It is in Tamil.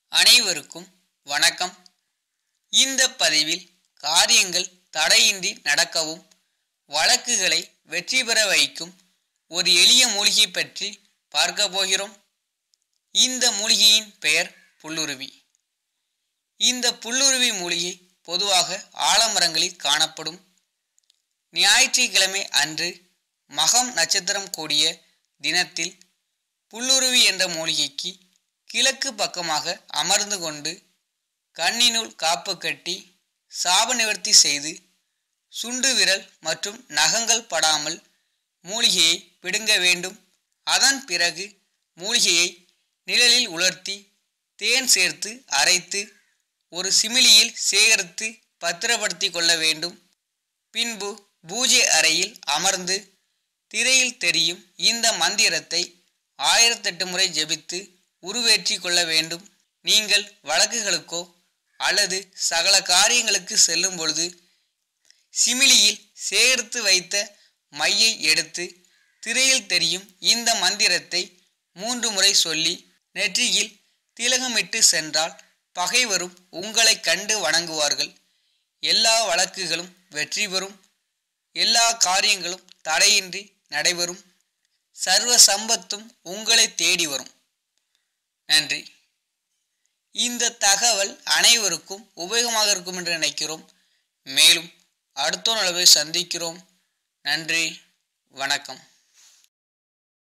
அனைவருக்கும் வணக்கம் இந்த பதிவில் காரியங்கள் தடையின்றி நடக்கவும் வழக்குகளை வெற்றி பெற வைக்கும் ஒரு எளிய மூலிகை பற்றி பார்க்க போகிறோம் இந்த மூலிகையின் பெயர் புல்லுருவி இந்த புல்லுருவி மூலிகை பொதுவாக ஆலமரங்களில் காணப்படும் ஞாயிற்றுக்கிழமை அன்று மகம் நட்சத்திரம் கூடிய தினத்தில் புல்லுருவி என்ற மூலிகைக்கு கிழக்கு பக்கமாக அமர்ந்து கொண்டு கண்ணினுள் காப்பு கட்டி சாப நிவர்த்தி செய்து சுண்டு விரல் மற்றும் நகங்கள் படாமல் மூலிகையை பிடுங்க வேண்டும் அதன் பிறகு மூலிகையை நிழலில் உலர்த்தி தேன் சேர்த்து அரைத்து ஒரு சிமிலியில் சேகரித்து பத்திரப்படுத்தி கொள்ள வேண்டும் பின்பு பூஜை அறையில் அமர்ந்து திரையில் தெரியும் இந்த மந்திரத்தை ஆயிரத்தெட்டு முறை ஜெபித்து உருவேற்றி கொள்ள வேண்டும் நீங்கள் வழக்குகளுக்கோ அல்லது சகல காரியங்களுக்கு செல்லும் பொழுது சிமிலியில் சேகரித்து வைத்த மையை எடுத்து திரையில் தெரியும் இந்த மந்திரத்தை மூன்று முறை சொல்லி நெற்றியில் திலகமிட்டு சென்றால் பகைவரும் உங்களை கண்டு வணங்குவார்கள் எல்லா வழக்குகளும் வெற்றி பெறும் எல்லா காரியங்களும் தடையின்றி நடைபெறும் சர்வ சம்பத்தும் உங்களை தேடி வரும் நன்றி இந்த தகவல் அனைவருக்கும் உபயோகமாக இருக்கும் என்று நினைக்கிறோம் மேலும் அடுத்த அளவை சந்திக்கிறோம் நன்றி வணக்கம்